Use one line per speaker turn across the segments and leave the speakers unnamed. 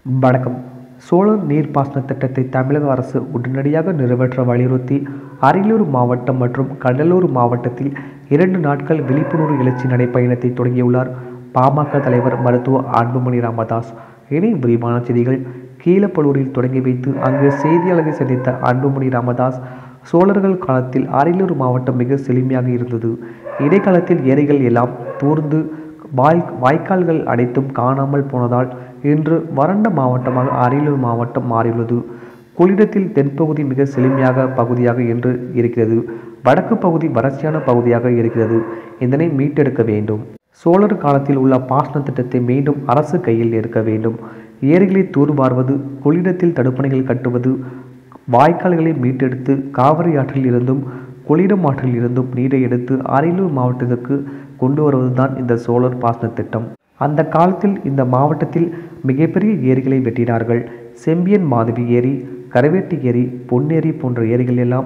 வணக்கம் சோழர் நீர்ப்பாசன திட்டத்தை தமிழக அரசு உடனடியாக நிறைவேற்ற வலியுறுத்தி அரியலூர் மாவட்டம் மற்றும் கடலூர் மாவட்டத்தில் இரண்டு நாட்கள் விழிப்புணர்வு எழுச்சி நடைப்பயணத்தை தொடங்கியுள்ளார் பாமக தலைவர் மருத்துவர் அன்புமணி ராமதாஸ் இனி விரிவான செய்திகள் கீழப்பலூரில் தொடங்கி வைத்து அங்கு செய்தியாளரை சந்தித்த அன்புமணி ராமதாஸ் சோழர்கள் காலத்தில் அரியலூர் மாவட்டம் மிக செழுமையாக இருந்தது இடைக்காலத்தில் ஏரிகள் எல்லாம் தூர்ந்து வாய் வாய்க்கால்கள் அனைத்தும் காணாமல் போனதால் இன்று வறண்ட மாவட்டமாக அரியலூர் மாவட்டம் மாறியுள்ளது கொள்ளிடத்தில் தென்பகுதி மிக செழுமையாக பகுதியாக என்று இருக்கிறது வடக்கு பகுதி வறட்சியான பகுதியாக இருக்கிறது இதனை மீட்டெடுக்க வேண்டும் சோழர் காலத்தில் உள்ள பாசன திட்டத்தை மீண்டும் அரசு கையில் இருக்க வேண்டும் ஏரிகளை தூர்வார்வது கொள்ளிடத்தில் தடுப்பணைகள் கட்டுவது வாய்க்கால்களை மீட்டெடுத்து காவிரி ஆற்றில் இருந்தும் கொள்ளிடம் ஆற்றில் இருந்தும் நீரை எடுத்து அரியலூர் மாவட்டத்திற்கு கொண்டு வருவதுதான் இந்த சோழர் பாசன திட்டம் அந்த காலத்தில் இந்த மாவட்டத்தில் மிகப்பெரிய ஏரிகளை வெட்டினார்கள் செம்பியன் மாதவி ஏரி கரவேட்டி ஏரி பொன்னேரி போன்ற ஏரிகள் எல்லாம்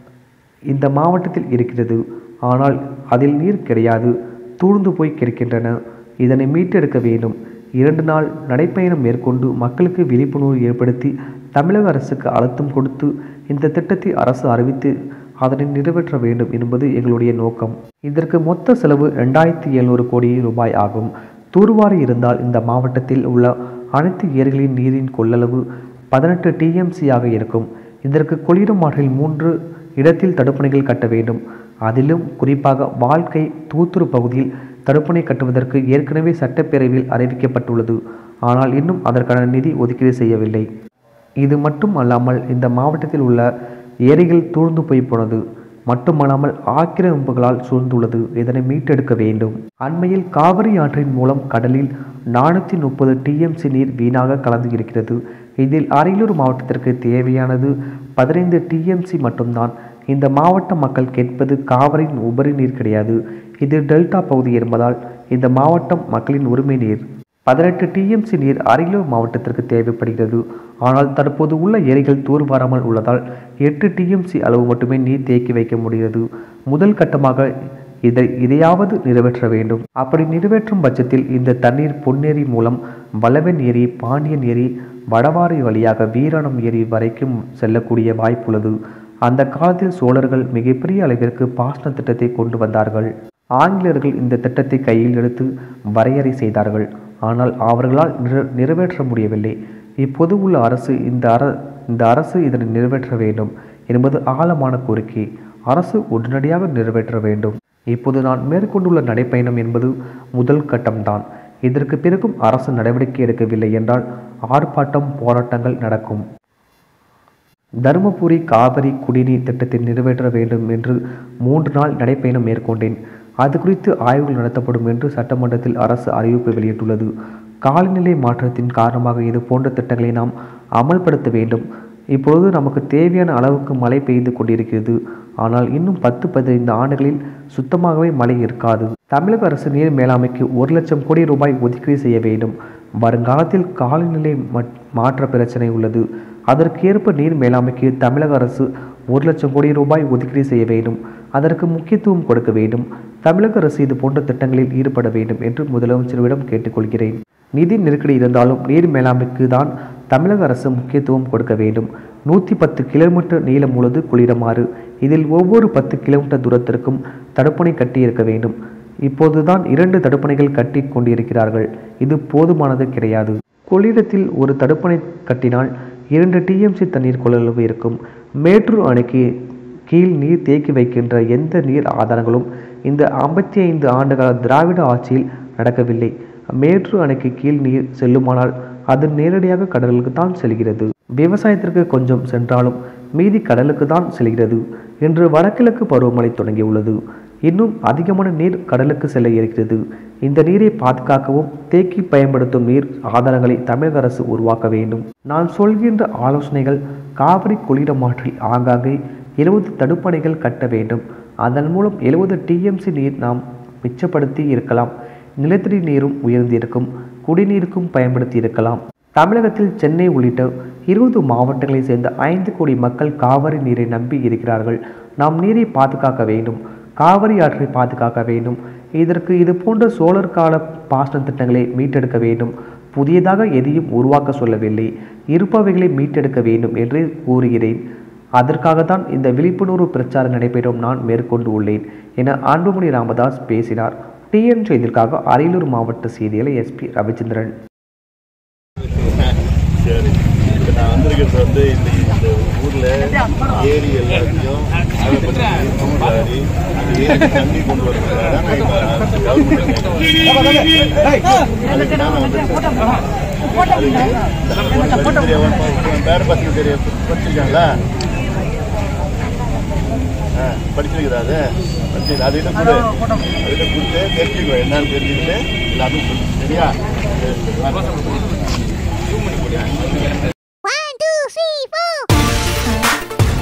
இந்த மாவட்டத்தில் இருக்கிறது ஆனால் அதில் நீர் கிடையாது தூர்ந்து போய் கிடக்கின்றன இதனை மீட்டெடுக்க வேண்டும் இரண்டு நாள் நடைப்பயணம் மேற்கொண்டு மக்களுக்கு விழிப்புணர்வு ஏற்படுத்தி தமிழக அரசுக்கு அழுத்தம் கொடுத்து இந்த திட்டத்தை அரசு அறிவித்து அதனை நிறைவேற்ற வேண்டும் என்பது எங்களுடைய நோக்கம் இதற்கு மொத்த செலவு ரெண்டாயிரத்தி எழுநூறு கோடி ரூபாய் ஆகும் தூர்வாரி இருந்தால் இந்த மாவட்டத்தில் உள்ள அனைத்து ஏரிகளின் நீரின் கொள்ளளவு பதினெட்டு டிஎம்சி ஆக இருக்கும் இதற்கு கொள்ளிடம் ஆற்றில் மூன்று இடத்தில் தடுப்பணைகள் கட்ட வேண்டும் அதிலும் குறிப்பாக வாழ்க்கை தூத்துரு பகுதியில் தடுப்பணை கட்டுவதற்கு ஏற்கனவே சட்டப்பேரவையில் அறிவிக்கப்பட்டுள்ளது ஆனால் இன்னும் அதற்கான நிதி ஒதுக்கீடு செய்யவில்லை இது மட்டும் அல்லாமல் இந்த மாவட்டத்தில் உள்ள ஏரிகள் தூர்ந்து போய் போனது மட்டுமல்லாமல் ஆக்கிரமிப்புகளால் சூழ்ந்துள்ளது இதனை மீட்டெடுக்க வேண்டும் அண்மையில் காவிரி ஆற்றின் மூலம் கடலில் நானூற்றி முப்பது டிஎம்சி நீர் வீணாக கலந்து இருக்கிறது இதில் அரியலூர் மாவட்டத்திற்கு தேவையானது பதினைந்து டிஎம்சி மட்டும்தான் இந்த மாவட்ட மக்கள் கேட்பது காவிரியின் உபரி நீர் கிடையாது இது டெல்டா பகுதி என்பதால் இந்த மாவட்டம் மக்களின் உரிமை நீர் பதினெட்டு டிஎம்சி நீர் அரியலூர் மாவட்டத்திற்கு தேவைப்படுகிறது ஆனால் தற்போது உள்ள ஏரிகள் தூர்வாராமல் உள்ளதால் எட்டு டிஎம்சி அளவு மட்டுமே நீர் தேக்கி வைக்க முடிகிறது முதல் கட்டமாக இதை இதையாவது நிறைவேற்ற வேண்டும் அப்படி நிறைவேற்றும் பட்சத்தில் இந்த தண்ணீர் பொன்னேரி மூலம் வளவன் ஏரி பாண்டியன் ஏரி வடவாறு வழியாக வீராணம் ஏரி வரைக்கும் செல்லக்கூடிய வாய்ப்புள்ளது அந்த காலத்தில் சோழர்கள் மிகப்பெரிய அளவிற்கு பாசன திட்டத்தை கொண்டு வந்தார்கள் ஆங்கிலேயர்கள் இந்த திட்டத்தை கையில் எடுத்து வரையறை செய்தார்கள் ஆனால் அவர்களால் நிற நிறைவேற்ற முடியவில்லை இப்போது உள்ள அரசு இந்த அர இந்த அரசு இதனை நிறைவேற்ற வேண்டும் என்பது ஆழமான கோரிக்கை அரசு உடனடியாக நிறைவேற்ற வேண்டும் இப்போது நான் மேற்கொண்டுள்ள நடைப்பயணம் என்பது முதல் கட்டம்தான் இதற்கு பிறகும் அரசு நடவடிக்கை எடுக்கவில்லை என்றால் ஆர்ப்பாட்டம் போராட்டங்கள் நடக்கும் தருமபுரி காவிரி குடிநீர் திட்டத்தை நிறைவேற்ற வேண்டும் என்று மூன்று நாள் நடைப்பயணம் மேற்கொண்டேன் அது குறித்து ஆய்வுகள் நடத்தப்படும் என்று சட்டமன்றத்தில் அரசு அறிவிப்பு வெளியிட்டுள்ளது காலநிலை மாற்றத்தின் காரணமாக இது போன்ற திட்டங்களை நாம் அமல்படுத்த வேண்டும் இப்பொழுது நமக்கு தேவையான அளவுக்கு மழை பெய்து கொண்டிருக்கிறது ஆனால் இன்னும் பத்து பதினைந்து ஆண்டுகளில் சுத்தமாகவே மழை இருக்காது தமிழக அரசு நீர் மேலாண்மைக்கு ஒரு லட்சம் கோடி ரூபாய் ஒதுக்கீடு செய்ய வேண்டும் வருங்காலத்தில் காலநிலை மாற்ற பிரச்சனை உள்ளது அதற்கேற்ப நீர் மேலாண்மைக்கு தமிழக அரசு ஒரு லட்சம் கோடி ரூபாய் ஒதுக்கீடு செய்ய வேண்டும் அதற்கு முக்கியத்துவம் கொடுக்க வேண்டும் தமிழக அரசு இது போன்ற திட்டங்களில் ஈடுபட வேண்டும் என்று முதலமைச்சரிடம் கேட்டுக்கொள்கிறேன் நிதி நெருக்கடி இருந்தாலும் நீர் மேலாண்மைக்கு தான் தமிழக அரசு முக்கியத்துவம் கொடுக்க வேண்டும் நூற்றி பத்து கிலோமீட்டர் நீளம் உள்ளது குளிரமாறு இதில் ஒவ்வொரு பத்து கிலோமீட்டர் தூரத்திற்கும் தடுப்பணை கட்டி இருக்க வேண்டும் இப்போதுதான் இரண்டு தடுப்பணைகள் கட்டி கொண்டிருக்கிறார்கள் இது போதுமானது கிடையாது கொள்ளிடத்தில் ஒரு தடுப்பணை கட்டினால் இரண்டு டிஎம்சி தண்ணீர் கொள்ளளவு இருக்கும் மேட்டூர் அணைக்கு கீழ் நீர் தேக்கி வைக்கின்ற எந்த நீர் ஆதாரங்களும் இந்த ஐம்பத்தி ஐந்து ஆண்டுகால திராவிட ஆட்சியில் நடக்கவில்லை மேட்டூர் அணைக்கு கீழ் நீர் செல்லுமானால் அது நேரடியாக கடலுக்கு தான் செல்கிறது விவசாயத்திற்கு கொஞ்சம் சென்றாலும் மீதி கடலுக்கு தான் செல்கிறது இன்று வடகிழக்கு பருவமழை தொடங்கியுள்ளது இன்னும் அதிகமான நீர் கடலுக்கு செல்ல இருக்கிறது இந்த நீரை பாதுகாக்கவும் தேக்கி பயன்படுத்தும் நீர் ஆதாரங்களை தமிழக அரசு உருவாக்க வேண்டும் நான் சொல்கின்ற ஆலோசனைகள் காவிரி கொள்ளிடம் ஆற்றில் ஆங்காங்கே எழுபது தடுப்பணைகள் கட்ட வேண்டும் அதன் மூலம் எழுபது டிஎம்சி நீர் நாம் மிச்சப்படுத்தி இருக்கலாம் நிலத்தடி நீரும் உயர்ந்திருக்கும் குடிநீருக்கும் பயன்படுத்தி இருக்கலாம் தமிழகத்தில் சென்னை உள்ளிட்ட இருபது மாவட்டங்களை சேர்ந்த ஐந்து கோடி மக்கள் காவிரி நீரை நம்பி இருக்கிறார்கள் நாம் நீரை பாதுகாக்க வேண்டும் காவிரி ஆற்றை பாதுகாக்க வேண்டும் இதற்கு இது போன்ற சோழர் கால பாசன திட்டங்களை மீட்டெடுக்க வேண்டும் புதியதாக எதையும் உருவாக்க சொல்லவில்லை இருப்பவைகளை மீட்டெடுக்க வேண்டும் என்று கூறுகிறேன் அதற்காகத்தான் இந்த விழிப்புணர்வு பிரச்சாரம் நடைபெறும் நான் மேற்கொண்டு உள்ளேன் என அன்புமணி ராமதாஸ் பேசினார் டிஎன் செய்திற்காக அரியலூர் மாவட்ட செய்திகளை எஸ்பி ரவிச்சந்திரன்
சரி இப்போ நான் வந்திருக்கிறது வந்து இந்த இந்த ஊரில் ஏரி எல்லாத்தையும் ஆழப்படுத்தி, தூர்வாரி, அந்த ஏரிக்கு தண்ணி கொண்டு வரதுக்காக நான் இப்போ கவர்மெண்ட் அதுக்கு நான் வந்திருக்கேன். அதுக்கு படிக்க தெரியாம உன் பேர பசங்க தெரிய படிச்சிருக்காங்களா ஆ படிச்சிருக்கிறா அது படிச்சிருக்கா அது இதை கொடு அதில் கொடுத்து தெரிஞ்சுக்கோ என்னன்னு தெரிஞ்சுக்கிட்டு எல்லாத்தையும் சொல்லு சரியா சரி, வா.
One, two, three, four.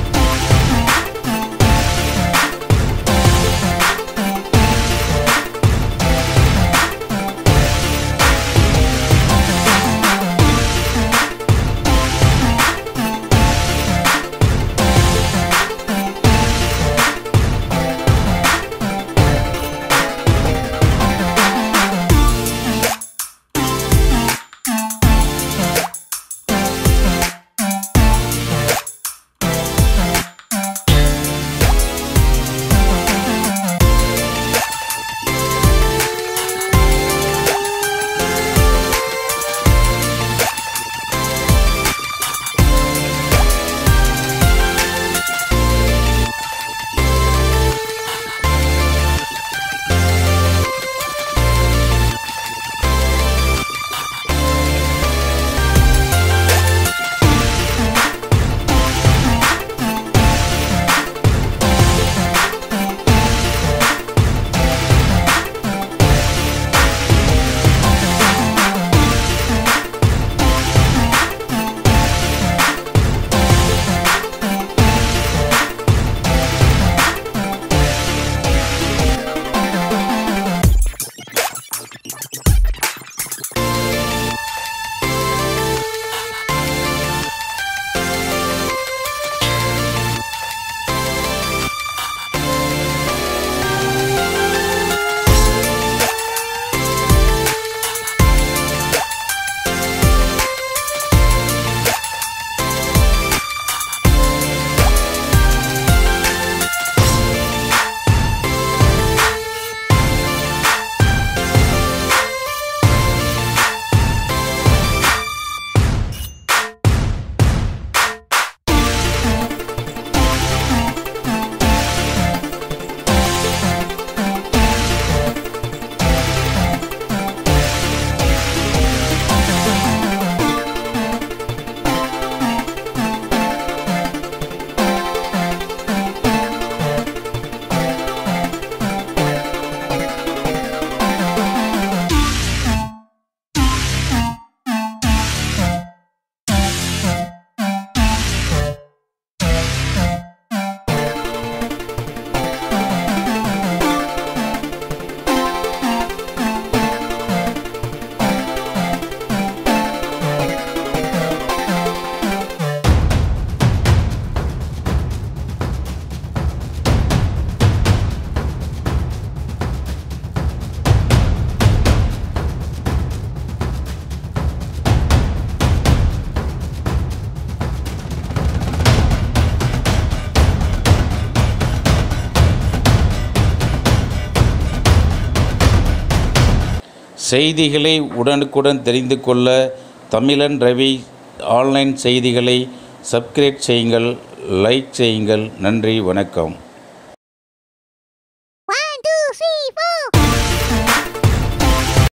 செய்திகளை உடனுக்குடன் தெரிந்து கொள்ள தமிழன் ரவி ஆன்லைன் செய்திகளை சப்ஸ்கிரைப் செய்யுங்கள் லைக் செய்யுங்கள் நன்றி வணக்கம்